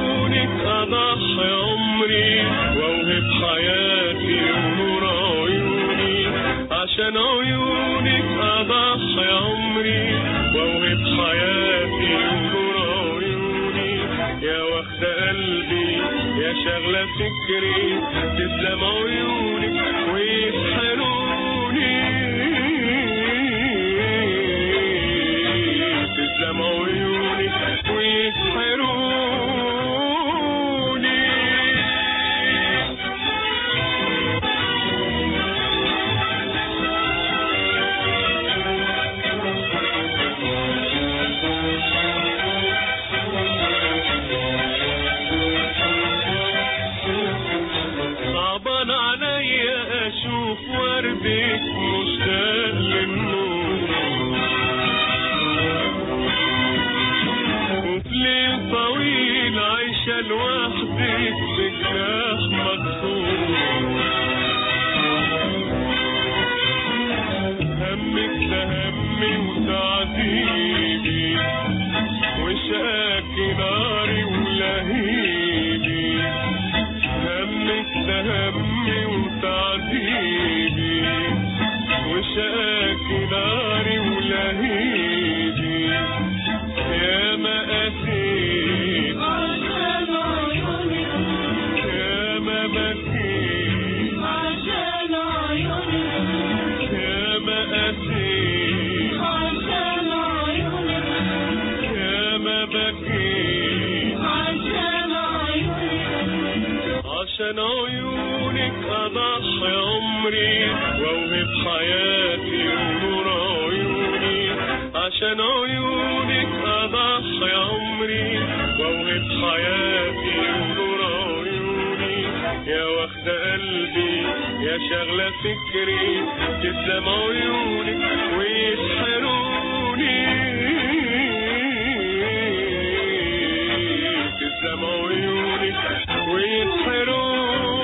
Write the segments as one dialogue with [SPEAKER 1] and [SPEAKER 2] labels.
[SPEAKER 1] عيونك أضحي عمري وأوهب حياتي ونور عيوني عشان عيونك أضحي عمري وأوهب حياتي ونور عيوني يا واخدة قلبي يا شغلة فكري تسلم عيونك ويسحروني تسلم عيونك ويسحروني صعبان عليا اشوف وردك مشتاق للنور وفليل طويل عايشة لوحدك بجناح مكسور همك ده همي وتعذيبي وشاكي ناري ولهيبي همك ده همي وتعذيبي وشاكي ناري ولهيبي يا ما أسيت يا ما بكيت يا ما أسيت يا ما بكيت عشان عيونك أضحي عمري وأوهب حياتي ونور عيوني عشان عيونك أضحي عمري وأوهب حياتي ونور عيوني يا واخدة قلبي يا شغلة فكري تسلم عيونك ويسحروني تسلم عيونك ويسحروني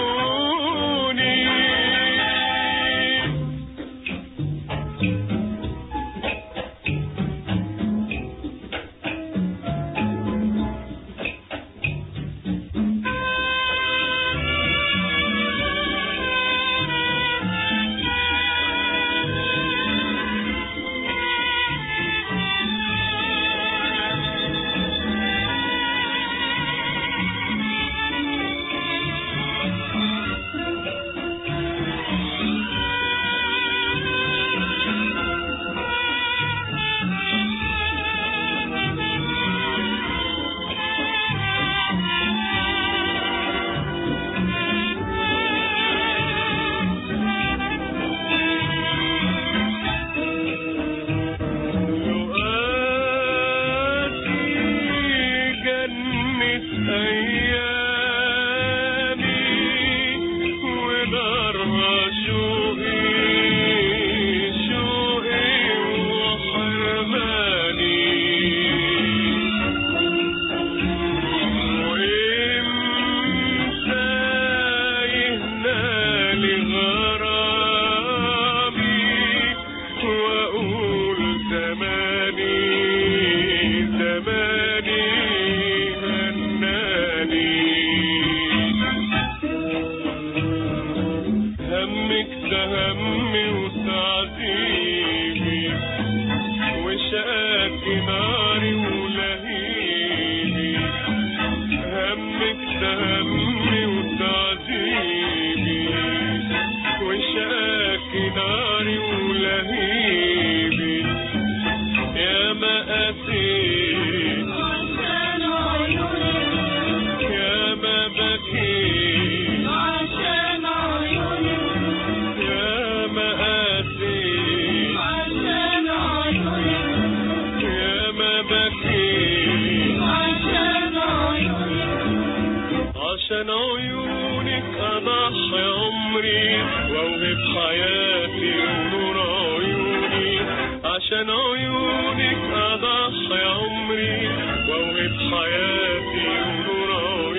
[SPEAKER 1] عشان عيونك أضحي عمري وأوهب حياتي ونور عيوني عشان عيونك أضحي عمري وأوهب حياتي ونور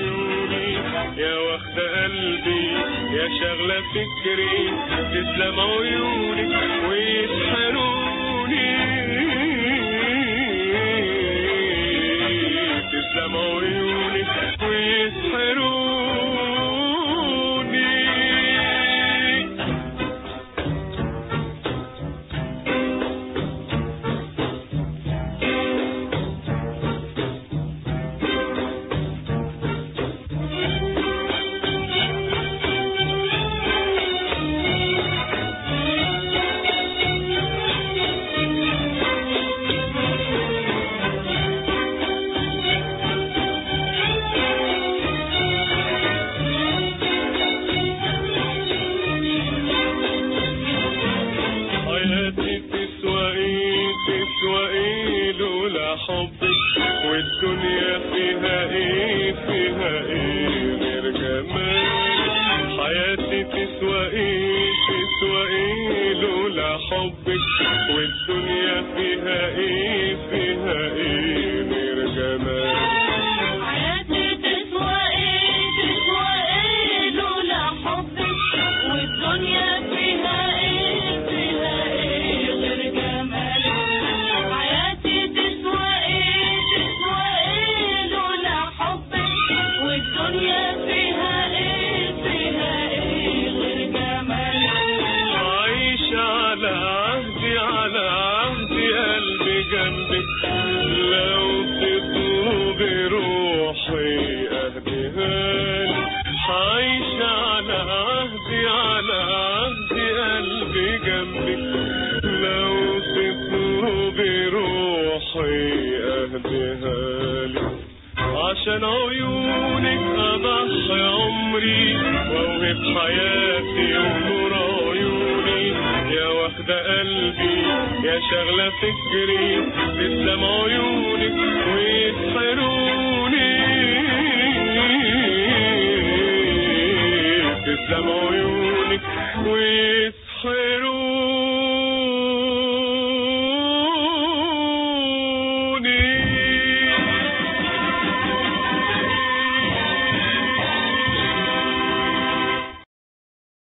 [SPEAKER 1] عيوني يا واخدة قلبي يا شغلة فكري تسلم عيونك ويسحروني تسلم عيونك فيها ايه فيها ايه غير جمالك
[SPEAKER 2] حياتي تسوى ايه تسوى ايه لولا حبك والدنيا فيها ايه فيها ايه غير جمالك حياتي تسوى ايه تسوى ايه لولا حبك والدنيا فيها ايه فيها ايه غير جمالك
[SPEAKER 1] عايش على عهدي على عهدي قلبي جنبك لو تطلبي روحي اهديها لك عايش على عهدي على عهدي قلبي جنبك لو تطلبي روحي اهديها لك عشان عيونك اضحي عمري واوهب حياتي ونور عيوني يا واخدة قلبي يا شغلة فكري تسلم عيونك